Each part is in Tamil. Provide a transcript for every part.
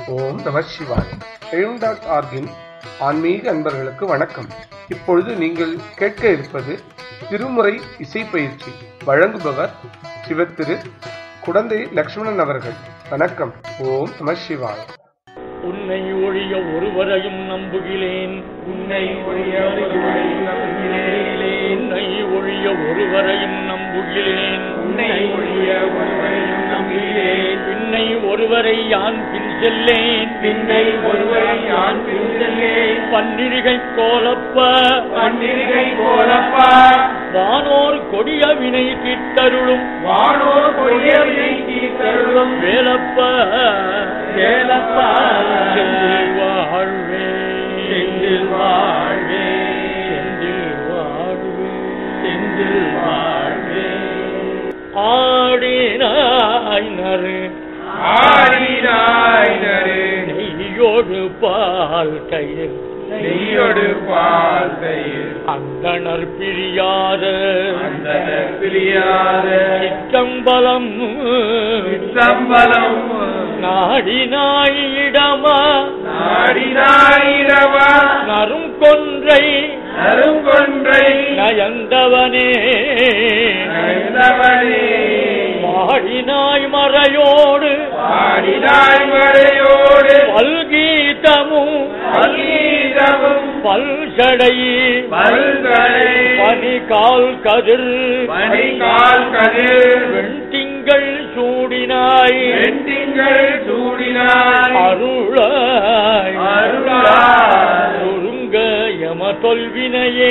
ஓம் நம சிவாய் எழும் டாட் ஆர்கின் ஆன்மீக அன்பர்களுக்கு வணக்கம் இப்பொழுது நீங்கள் கேட்க இருப்பது திருமுறை இசை பயிற்சி வழங்குபவர் சிவத்திரு குடந்தை லக்ஷ்மணன் அவர்கள் வணக்கம் ஓம் நம சிவாய் உன்னை ஒழிய ஒருவரையும் நம்புகிறேன் உன்னை ஒழிய ஒருவரையும் நம்புகிறேன். உன்னை ஒழிய ஒருவரையும் நம்புகிறேன் உன்னை ஒழிய ஒருவரையும் நம்புகிறேன். பின்னை ஒருவரை யான் பின் செல்லேன் பின்னை ஒருவரை யான் பின்செல்லேன். பன்னிருகை கோலப்ப பன்னிருகை போலப்பா வானோர் கொடிய வினை தீர்த்தருளும் வானோர் கொடியவினை தீர்த்தருளும் வேலப்ப வேலப்பா. செந்தில் வாழ்வே செந்தில் வாழ்வே. செந்தில் வாழ்வே செந்தில் வாழ்வே. ஆடினாய் நறு ஆடினாய் நறு. நெய்யோடு பால் கயிர் நெய்யொடு பால் தயிர். அந்தணர் பிரியாத அந்தணர் பிரியாத சிற்றம்பலம் சம்பளம் நாடினாய் இடமா நாடினாயிரவா நரும் கொன்றை அருங்கொன்றை நயந்தவனே நயந்தவனே. பாடினாய் மறையோடு பாடினாய் மறையோடு பல்கீதமும் பல்கீதமும் பல்சடை பல்கலை பனி கால் கதிர் மணிகால் கதிர் வெண்திங்கள் சூடினாய் வெண்டிங்கள் சூடினாய் அருளாய் அருளாய். சுருங்க யம தொல்வினையே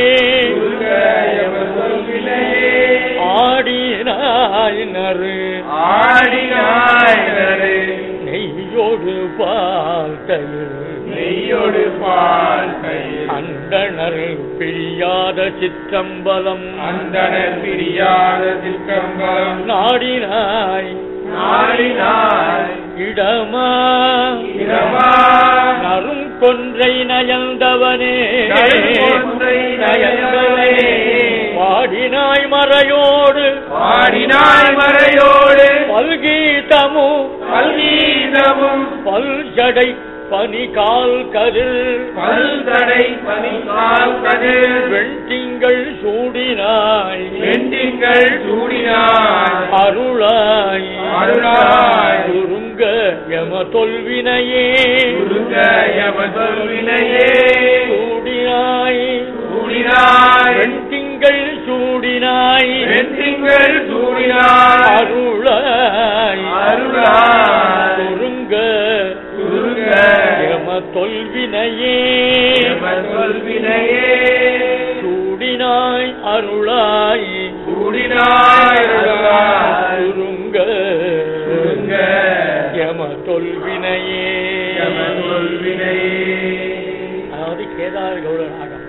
சொல்வினையே ஆடினாய் நறு ஆடினாய் நறு. நெய்யோடு பார்த்தல் நெய்யொடு பால் தயிர். அந்தணர் பிரியாத சிற்றம்பலம் அந்தணர் பிரியாத சிற்றம்பலம் நாடினாய் நாடினாய் இடமா இடமா நரும் கொன்றை நயந்தவனே நறுங்கொன்றை நயந்தவனே. பாடினாய் மறையோடு பாடினாய் மறையோடு பல்கீதமு பல்கீதமும் பல்ஜடை பனி கால் கதிர் பல்தடை பனிகால் கதிர் வெண்திங்கள் சூடினாய் வெண்டிங்கள் சூடினாய் அருளாய் அருளாய். சுருங்க யம தொல்வினையே சுருங்க யம சொல்வினையே சூடினாய் சூடினாய் வெண்திங்கள் சூடினாய் வெண்டிங்கள் சூடினாய் அருளாய் அருளாய். சுருங்க சுருங்க யம தொல்வினையே யம சொல்வினையே சூடினாய் அருளாய் சூடினாய் அருளாய். சுருங்க சுருங்க யம தொல்வினையே யம சொல்வினையே அதாவது கேதார கௌட ராகம்